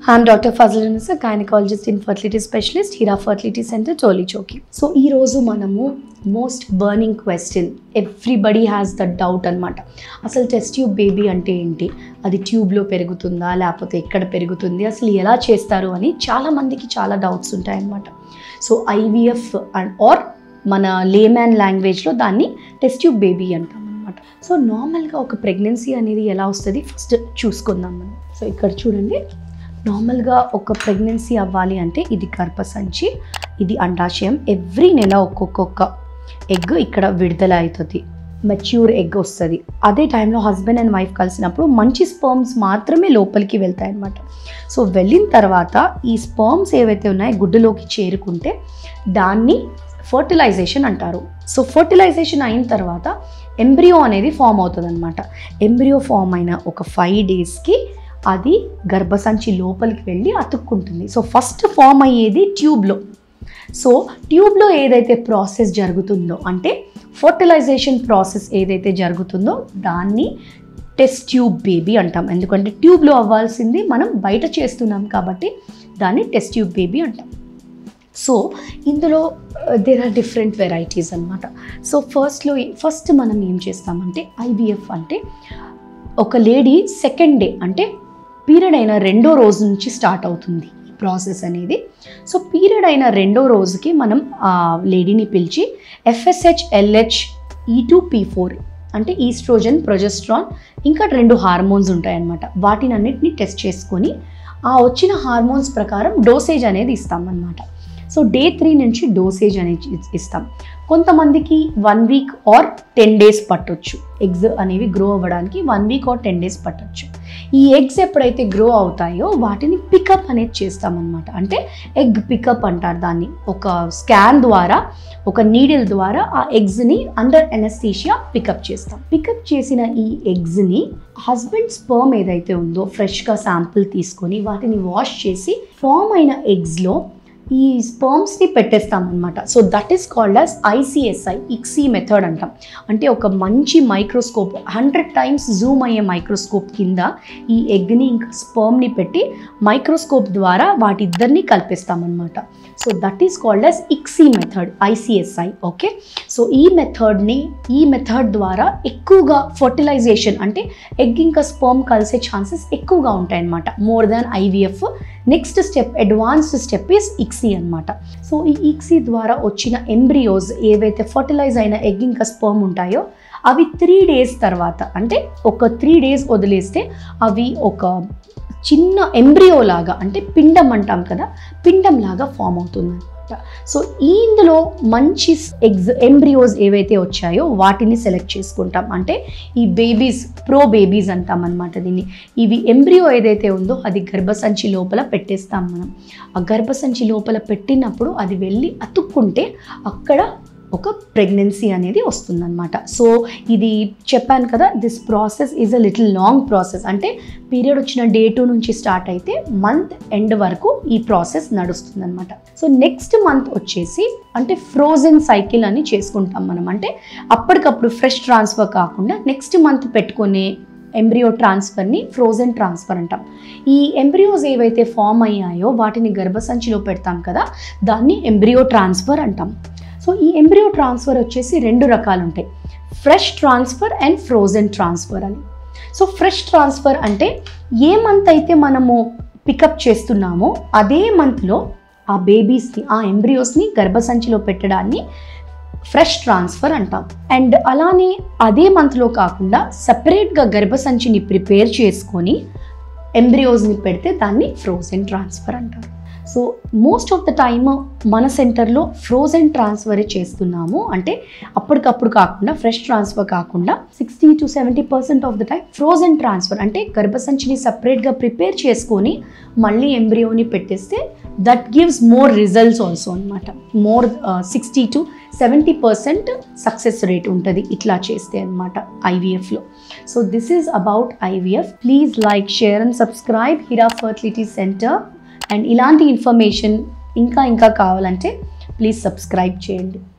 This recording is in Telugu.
I'm Dr. Fazil Unisa, gynecologist, infertility specialist, Hira Fertility Center, Choli Choki. So ఈ రోజు మనము most burning question everybody has the doubt అనమాట అసలు టెస్ట్ ట్యూబ్ బేబీ అంటే ఏంటి అది ట్యూబ్లో పెరుగుతుందా లేకపోతే ఎక్కడ పెరుగుతుంది అసలు ఎలా చేస్తారు అని చాలా మందికి చాలా డౌట్స్ ఉంటాయన్నమాట సో ఐవీఎఫ్ అండ్ ఆర్ మన లేమ్యాన్ లాంగ్వేజ్లో దాన్ని టెస్ట్ ట్యూబ్ బేబీ అంటాం అనమాట సో నార్మల్గా ఒక ప్రెగ్నెన్సీ అనేది ఎలా వస్తుంది ఫస్ట్ చూసుకుందాం మనం సో ఇక్కడ చూడండి నార్మల్గా ఒక ప్రెగ్నెన్సీ అవ్వాలి అంటే ఇది గర్భసంచి ఇది అండాశయం ఎవ్రీ నెల ఒక్కొక్క ఎగ్ ఇక్కడ విడుదల అవుతుంది మెచ్యూర్ ఎగ్ వస్తుంది అదే టైంలో హస్బెండ్ అండ్ వైఫ్ కలిసినప్పుడు మంచి స్పర్మ్స్ మాత్రమే లోపలికి వెళ్తాయి అన్నమాట సో వెళ్ళిన తర్వాత ఈ స్పర్మ్స్ ఏవైతే ఉన్నాయో గుడ్డులోకి చేరుకుంటే దాన్ని ఫర్టిలైజేషన్ అంటారు సో ఫర్టిలైజేషన్ అయిన తర్వాత ఎంబ్రియో అనేది ఫామ్ అవుతుంది అనమాట ఎంబ్రియో ఫామ్ అయిన ఒక ఫైవ్ డేస్కి అది గర్భసంచి లోపలికి వెళ్ళి అతుక్కుంటుంది సో ఫస్ట్ ఫామ్ అయ్యేది ట్యూబ్లో సో ట్యూబ్లో ఏదైతే ప్రాసెస్ జరుగుతుందో అంటే ఫర్టిలైజేషన్ ప్రాసెస్ ఏదైతే జరుగుతుందో దాన్ని టెస్ట్ ట్యూబ్ బేబీ అంటాం ఎందుకంటే ట్యూబ్లో అవ్వాల్సింది మనం బయట చేస్తున్నాం కాబట్టి దాన్ని టెస్ట్ ట్యూబ్ బేబీ అంటాం సో ఇందులో దేర్ ఆర్ డిఫరెంట్ వెరైటీస్ అనమాట సో ఫస్ట్లో ఫస్ట్ మనం ఏం చేస్తామంటే ఐబిఎఫ్ అంటే ఒక లేడీ సెకండ్ డే అంటే పీరియడ్ అయిన రెండో రోజు నుంచి స్టార్ట్ అవుతుంది ఈ ప్రాసెస్ అనేది సో పీరియడ్ అయిన రెండో రోజుకి మనం ఆ లేడీని పిలిచి FSH LH E two P four అంటే ఈస్ట్రోజన్ ప్రొజెస్ట్రాన్ ఇంకా రెండు హార్మోన్స్ ఉంటాయన్నమాట వాటిని అన్నిటిని టెస్ట్ చేసుకొని ఆ వచ్చిన హార్మోన్స్ ప్రకారం డోసేజ్ అనేది ఇస్తామన్నమాట సో డే త్రీ నుంచి డోసేజ్ అనేది ఇ- ఇస్తాం కొంతమందికి one week or ten days పట్టొచ్చు ఎగ్స్ అనేవి గ్రో అవ్వడానికి one week or ten days పట్టొచ్చు ఈ ఎగ్స్ ఎప్పుడైతే గ్రో అవుతాయో వాటిని పికప్ అనేది చేస్తామన్నమాట అంటే ఎగ్ పికప్ అంటారు దాన్ని ఒక స్కాన్ ద్వారా ఒక నీడిల్ ద్వారా ఆ ఎగ్స్ని అండర్ ఎనస్థీషియా పికప్ చేస్తాం పికప్ చేసిన ఈ ఎగ్స్ని హస్బెండ్ స్పర్మ్ ఏదైతే ఉందో ఫ్రెష్గా శాంపుల్ తీసుకొని వాటిని వాష్ చేసి ఫామ్ అయిన ఎగ్స్లో ఈ స్పర్మ్స్ని పెట్టేస్తాం అనమాట so that is called as ICSI ICSI method అంటాం అంటే ఒక మంచి మైక్రోస్కోప్ హండ్రెడ్ టైమ్స్ జూమ్ అయ్యే మైక్రోస్కోప్ కింద ఈ ఎగ్ని ఇంకా స్పర్మ్ని పెట్టి మైక్రోస్కోప్ ద్వారా వాటిద్దరిని కల్పిస్తామన్నమాట so that is called as ICSI method ICSI okay so ఈ మెథడ్ని ఈ మెథడ్ ద్వారా ఎక్కువగా ఫర్టిలైజేషన్ అంటే ఎగ్ ఇంకా స్పర్మ్ కలిసే ఛాన్సెస్ ఎక్కువగా ఉంటాయన్నమాట more than IVF next step advanced step is ICSI అన్నమాట సో ఈ ఇక్సీ ద్వారా వచ్చిన ఎంబ్రియోస్ ఏవైతే ఫర్టిలైజ్ అయిన ఎగ్ ఇంకా స్పర్మ్ ఉంటాయో అవి త్రీ డేస్ తర్వాత అంటే ఒక త్రీ డేస్ వదిలేస్తే అవి ఒక చిన్న ఎంబ్రియో లాగా అంటే పిండం అంటాం కదా పిండం లాగా ఫామ్ అవుతుంది అనమాట సో ఈ ఇందులో మంచి ఎగ్స్ ఎంబ్రియోస్ ఏవైతే వచ్చాయో వాటిని సెలెక్ట్ చేసుకుంటాం అంటే ఈ బేబీస్ ప్రో బేబీస్ అంటాం అనమాట దీన్ని ఇవి ఎంబ్రియో ఏదైతే ఉందో అది గర్భసంచి లోపల పెట్టేస్తాం మనం ఆ గర్భసంచి లోపల పెట్టినప్పుడు అది వెళ్ళి అతుక్కుంటే అక్కడ ఒక ప్రెగ్నెన్సీ అనేది వస్తుందన్నమాట సో ఇది చెప్పాను కదా this process is a little long process అంటే పీరియడ్ వచ్చిన డే టూ నుంచి స్టార్ట్ అయితే మంత్ ఎండ్ వరకు ఈ ప్రాసెస్ నడుస్తుందన్నమాట సో నెక్స్ట్ మంత్ వచ్చేసి అంటే ఫ్రోజన్ సైకిల్ అని చేసుకుంటాం మనం అంటే అప్పటికప్పుడు ఫ్రెష్ ట్రాన్స్ఫర్ కాకుండా నెక్స్ట్ మంత్ పెట్టుకునే ఎంబ్రియో ట్రాన్స్ఫర్ని ఫ్రోజన్ ట్రాన్స్ఫర్ అంటాం ఈ ఎంబ్రియోస్ ఏవైతే ఫామ్ అయ్యాయో వాటిని గర్భసంచిలో పెడతాం కదా దాన్ని ఎంబ్రియో ట్రాన్స్ఫర్ అంటాం సో ఈ ఎంబ్రియో ట్రాన్స్ఫర్ వచ్చేసి రెండు రకాలు ఉంటాయి fresh transfer and frozen transfer అని సో ఫ్రెష్ ట్రాన్స్ఫర్ అంటే ఏ మంత్ అయితే మనము పికప్ చేస్తున్నామో అదే మంత్లో ఆ బేబీస్ని ఆ ఎంబ్రియోస్ని గర్భసంచిలో పెట్టడాన్ని ఫ్రెష్ ట్రాన్స్ఫర్ అంటాం అండ్ అలానే అదే మంత్లో కాకుండా సపరేట్గా గర్భసంచిని ప్రిపేర్ చేసుకొని ఎంబ్రియోస్ని పెడితే దాన్ని ఫ్రోజన్ ట్రాన్స్ఫర్ అంటారు so most of the time మన సెంటర్లో ఫ్రోజన్ ట్రాన్స్ఫరే చేస్తున్నాము అంటే అప్పటికప్పుడు కాకుండా ఫ్రెష్ ట్రాన్స్ఫర్ కాకుండా sixty to seventy percent of the time frozen transfer అంటే గర్భసంచిని సపరేట్గా ప్రిపేర్ చేసుకొని మళ్ళీ ఎంబ్రియోని పెట్టేస్తే that gives more results also అనమాట more sixty to seventy percent success rate ఉంటుంది ఇట్లా చేస్తే అనమాట ఐవీఎఫ్లో so this is about IVF please like share and subscribe Hira fertility centre and ఇలాంటి ఇన్ఫర్మేషన్ ఇంకా ఇంకా కావాలంటే ప్లీజ్ సబ్స్క్రైబ్ చేయండి